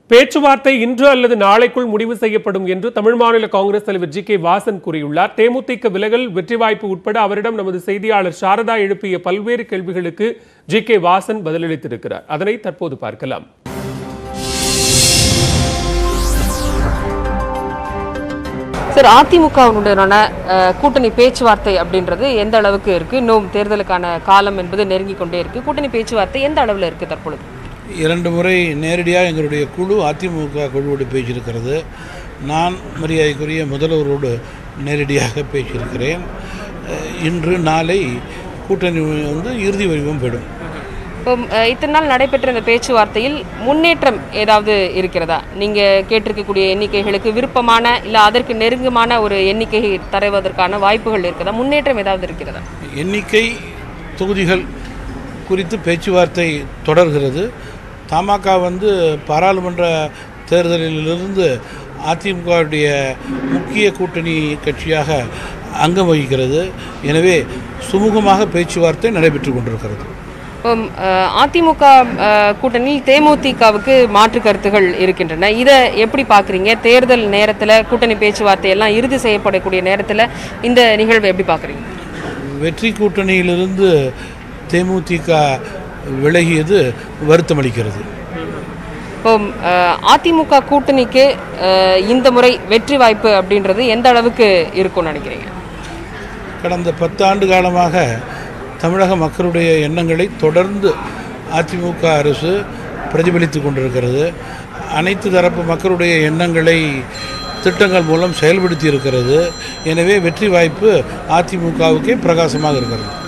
பேச்சுவார்த்தை இன்று அல்லது நாளைக்குள் முடிவு செய்யப்படும் என்று தமிழ் மாநில காங்கிரஸ் தலைவர் ஜி கே வாசன் கூறியுள்ளார் தேமுதிக விலகல் வெற்றி வாய்ப்பு உட்பட அவரிடம் நமது செய்தியாளர் சாரதா எழுப்பிய பல்வேறு கேள்விகளுக்கு ஜி கே வாசன் பதிலளித்திருக்கிறார் அதனை தற்போது பார்க்கலாம் சார் அதிமுகவுடனான அஹ், கூட்டணி பேச்சுவார்த்தை அப்படின்றது எந்த அளவுக்கு இருக்கு இன்னும் தேர்தலுக்கான காலம் என்பது நெருங்கி கொண்டே இருக்கு கூட்டணி பேச்சுவார்த்தை எந்த அளவில் இருக்கு தற்பொழுது இரண்டு முறை நேரடியாக எங்களுடைய குழு அதிமுக குழுவோடு பேசியிருக்கிறது நான் மரியாதைக்குரிய முதல்வரோடு நேரடியாக பேசியிருக்கிறேன் அஹ், இன்று நாளை கூட்டணி வந்து இறுதி வடிவம் பெறும் இப்போ அஹ், இத்தனை நாள் நடைபெற்ற இந்த பேச்சுவார்த்தையில் முன்னேற்றம் ஏதாவது இருக்கிறதா நீங்க கேட்டிருக்கக்கூடிய எண்ணிக்கைகளுக்கு விருப்பமான இல்ல அதற்கு நெருக்கமான ஒரு எண்ணிக்கை தருவதற்கான வாய்ப்புகள் இருக்கிறதா முன்னேற்றம் ஏதாவது இருக்கிறதா எண்ணிக்கை தொகுதிகள் குறித்து பேச்சுவார்த்தை தொடர்கிறது தமாக வந்து பாராளுமன்ற தேர்தலிலிருந்து அதிமுகவுடைய முக்கிய கூட்டணி கட்சியாக அங்கம் வகிக்கிறது எனவே சுமூகமாக பேச்சுவார்த்தை நடைபெற்று கொண்டிருக்கிறது இப்போ அஹ், அதிமுக அஹ், கூட்டணியில் தேமுதிகவுக்கு மாற்று கருத்துகள் இருக்கின்றன இதை எப்படி பார்க்குறீங்க தேர்தல் நேரத்தில் கூட்டணி பேச்சுவார்த்தை எல்லாம் இறுதி செய்யப்படக்கூடிய நேரத்தில் இந்த நிகழ்வை எப்படி பார்க்குறீங்க வெற்றி கூட்டணியிலிருந்து தேமுதிக விலகியது வருத்தமளிக்கிறது இப்போ அஹ், அதிமுக கூட்டணிக்கு அஹ், இந்த முறை வெற்றி வாய்ப்பு அப்படின்றது எந்த அளவுக்கு இருக்கும்னு நினைக்கிறீங்க கடந்த பத்தாண்டு காலமாக தமிழக மக்களுடைய எண்ணங்களை தொடர்ந்து அதிமுக அரசு பிரதிபலித்து கொண்டிருக்கிறது அனைத்து தரப்பு மக்களுடைய எண்ணங்களை திட்டங்கள் மூலம் செயல்படுத்தி இருக்கிறது எனவே வெற்றி வாய்ப்பு அதிமுகவுக்கே பிரகாசமாக இருக்கிறது